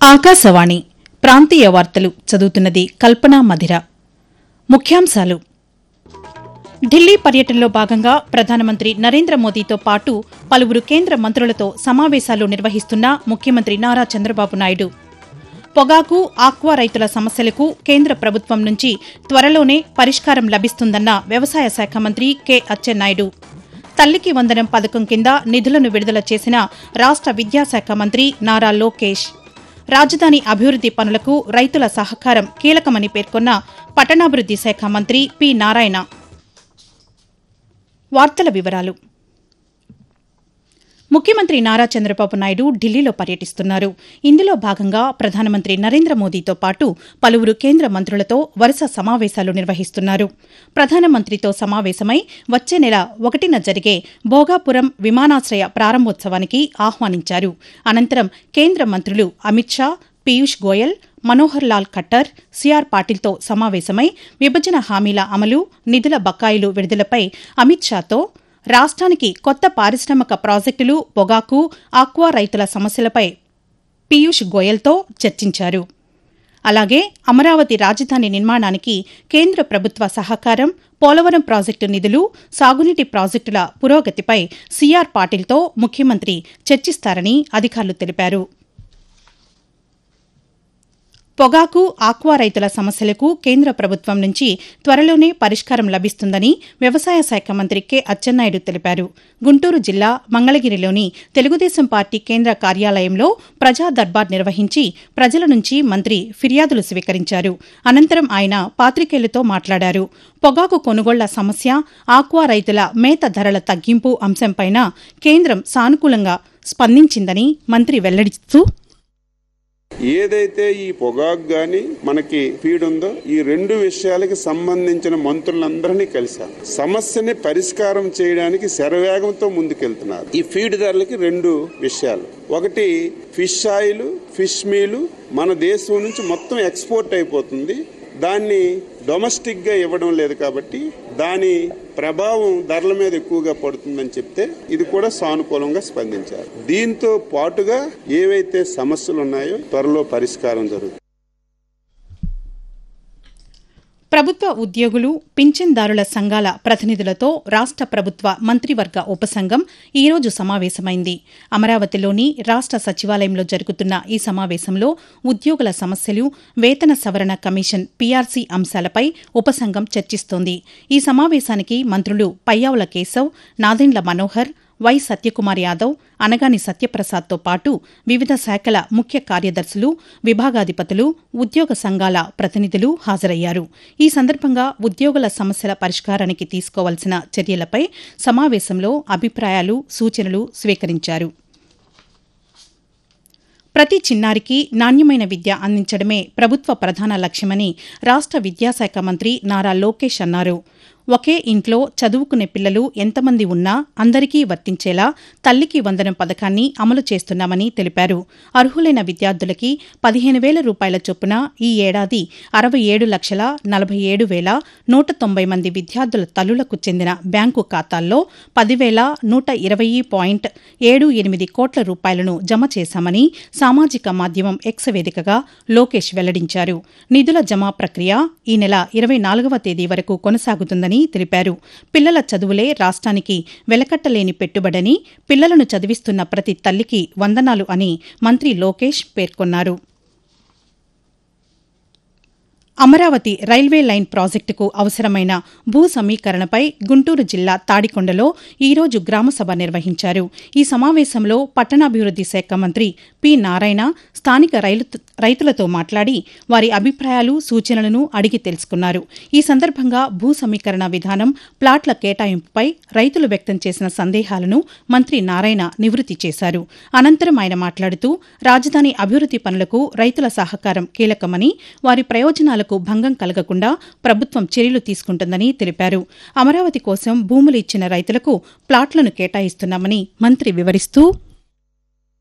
ఆకాశవాణి ప్రాంతీయ వార్తలు చదువుతున్నది కల్పనా మధిర ముఖ్యాంశాలు ఢిల్లీ పర్యటనలో భాగంగా ప్రధానమంత్రి నరేంద్ర మోదీతో పాటు పలువురు కేంద్ర మంత్రులతో సమావేశాలు నిర్వహిస్తున్న ముఖ్యమంత్రి నారా చంద్రబాబు నాయుడు పొగాకు ఆక్వా రైతుల సమస్యలకు కేంద్ర ప్రభుత్వం నుంచి త్వరలోనే పరిష్కారం లభిస్తుందన్న వ్యవసాయ శాఖ మంత్రి కె అచ్చెన్నాయుడు తల్లికి వందనం పథకం కింద నిధులను విడుదల చేసిన రాష్ట విద్యాశాఖ మంత్రి నారా లోకేష్ రాజధాని అభివృద్ది పనులకు రైతుల సహకారం కీలకమని పేర్కొన్న పట్టణాభివృద్ది శాఖ మంత్రి పి నారాయణ వార్తల వివరాలు ముఖ్యమంత్రి నారా చంద్రబాబు నాయుడు ఢిల్లీలో పర్యటిస్తున్నారు ఇందులో భాగంగా ప్రధానమంత్రి నరేంద్ర మోదీతో పాటు పలువురు కేంద్ర మంత్రులతో వరుస సమావేశాలు నిర్వహిస్తున్నారు ప్రధానమంత్రితో సమావేశమై వచ్చే నెల ఒకటిన జరిగే భోగాపురం విమానాశ్రయ ప్రారంభోత్సవానికి ఆహ్వానించారు అనంతరం కేంద్ర మంత్రులు అమిత్ షా పీయూష్ గోయల్ మనోహర్ లాల్ ఖట్టర్ సిఆర్ పాటిల్తో సమావేశమై విభజన హామీల అమలు నిధుల బకాయిలు విడుదలపై అమిత్ షాతో రాష్ట్రానికి కొత్త పారిశ్రామిక ప్రాజెక్టులు పొగాకు ఆక్వా రైతుల సమస్యలపై పీయూష్ గోయల్తో చర్చించారు అలాగే అమరావతి రాజధాని నిర్మాణానికి కేంద్ర ప్రభుత్వ సహకారం పోలవరం ప్రాజెక్టు నిధులు సాగునీటి ప్రాజెక్టుల పురోగతిపై సిఆర్ పాటిల్తో ముఖ్యమంత్రి చర్చిస్తారని అధికారులు తెలిపారు పొగాకు ఆక్వా రైతుల సమస్యలకు కేంద్ర ప్రభుత్వం నుంచి త్వరలోనే పరిష్కారం లభిస్తుందని వ్యవసాయ శాఖ మంత్రి కె అచ్చెన్నాయుడు తెలిపారు గుంటూరు జిల్లా మంగళగిరిలోని తెలుగుదేశం పార్టీ కేంద్ర కార్యాలయంలో ప్రజా దర్బార్ నిర్వహించి ప్రజల నుంచి మంత్రి ఫిర్యాదులు స్వీకరించారు అనంతరం ఆయన పాతికేయులతో మాట్లాడారు పొగాకు కొనుగోళ్ల సమస్య ఆక్వా రైతుల మేత ధరల తగ్గింపు అంశంపైన కేంద్రం సానుకూలంగా స్పందించిందని మంత్రి వెల్లడిస్తూ ఏదైతే ఈ పొగాకు గాని మనకి ఫీడ్ ఉందో ఈ రెండు విషయాలకి సంబంధించిన మంత్రులందరినీ కలిశారు సమస్యని పరిష్కారం చేయడానికి శరవేగంతో ముందుకెళ్తున్నారు ఈ ఫీడ్ ధరలకి రెండు విషయాలు ఒకటి ఫిష్ ఆయిల్ ఫిష్ మీలు మన దేశం నుంచి మొత్తం ఎక్స్పోర్ట్ అయిపోతుంది దాన్ని డొమెస్టిక్ గా ఇవ్వడం లేదు కాబట్టి దాని ప్రభావం ధరల మీద ఎక్కువగా పడుతుందని చెప్తే ఇది కూడా సానుకూలంగా స్పందించారు దీంతో పాటుగా ఏవైతే సమస్యలు ఉన్నాయో త్వరలో పరిష్కారం జరుగుతుంది ప్రభుత్వ ఉద్యోగులు పింఛన్దారుల సంఘాల ప్రతినిధులతో రాష్ట ప్రభుత్వ మంత్రివర్గ ఉపసంఘం ఈరోజు సమావేశమైంది అమరావతిలోని రాష్ట సచివాలయంలో జరుగుతున్న ఈ సమావేశంలో ఉద్యోగుల సమస్యలు వేతన సవరణ కమిషన్ పీఆర్సీ అంశాలపై ఉపసంఘం చర్చిస్తోంది ఈ సమావేశానికి మంత్రులు పయ్యావుల కేశవ్ నాదెండ్ల మనోహర్ వై సత్యకుమార్ యాదవ్ అనగాని సత్యప్రసాద్తో పాటు వివిధ శాఖల ముఖ్య కార్యదర్శులు విభాగాధిపతులు ఉద్యోగ సంఘాల ప్రతినిధులు హాజరయ్యారు ఈ సందర్భంగా ఉద్యోగుల సమస్యల పరిష్కారానికి తీసుకోవాల్సిన చర్యలపై సమావేశంలో అభిప్రాయాలు సూచనలు స్వీకరించారు ప్రతి చిన్నారికి నాణ్యమైన విద్య అందించడమే ప్రభుత్వ ప్రధాన లక్ష్యమని రాష్ట విద్యాశాఖ మంత్రి నారా లోకేష్ అన్నారు ఒకే ఇంట్లో చదువుకునే పిల్లలు ఎంతమంది ఉన్నా అందరికీ వర్తించేలా తల్లికి వందనం పథకాన్ని అమలు చేస్తున్నామని తెలిపారు అర్హులైన విద్యార్థులకి పదిహేను వేల రూపాయల చొప్పున ఈ ఏడాది అరవై ఏడు లక్షల నలభై ఏడు వేల నూట తొంభై మంది విద్యార్థుల తల్లులకు చెందిన బ్యాంకు ఖాతాల్లో పదివేల నూట ఇరవై పాయింట్ ఏడు ఎనిమిది కోట్ల రూపాయలను జమ చేశామని సామాజిక మాధ్యమం ఎక్స్ వేదికగా లోకేష్ వెల్లడించారు నిధుల జమ ప్రక్రియ ఈ నెల ఇరవై నాలుగవ తేదీ వరకు కొనసాగుతుందని తెలిపారు పిల్లల చదువులే రాష్ట్రానికి వెలకట్టలేని పెట్టుబడని పిల్లలను చదివిస్తున్న ప్రతి తల్లికి వందనాలు అని మంత్రి లోకేష్ పేర్కొన్నారు అమరావతి రైల్వే లైన్ ప్రాజెక్టుకు అవసరమైన భూ సమీకరణపై గుంటూరు జిల్లా తాడికొండలో ఈరోజు గ్రామసభ నిర్వహించారు ఈ సమావేశంలో పట్టణాభివృద్ది శాఖ మంత్రి పి నారాయణ స్థానిక రైతులతో మాట్లాడి వారి అభిప్రాయాలు సూచనలను అడిగి తెలుసుకున్నారు ఈ సందర్భంగా భూ సమీకరణ విధానం ప్లాట్ల కేటాయింపుపై రైతులు వ్యక్తం చేసిన సందేహాలను మంత్రి నారాయణ నివృత్తి చేశారు అనంతరం ఆయన మాట్లాడుతూ రాజధాని అభివృద్ది పనులకు రైతుల సహకారం కీలకమని వారి ప్రయోజనాలకు భంగం కలగకుండా ప్రభుత్వం చర్యలు తీసుకుంటుందని తెలిపారు అమరావతి కోసం భూములు ఇచ్చిన రైతులకు ప్లాట్లను కేటాయిస్తున్నామని మంత్రి వివరిస్తూ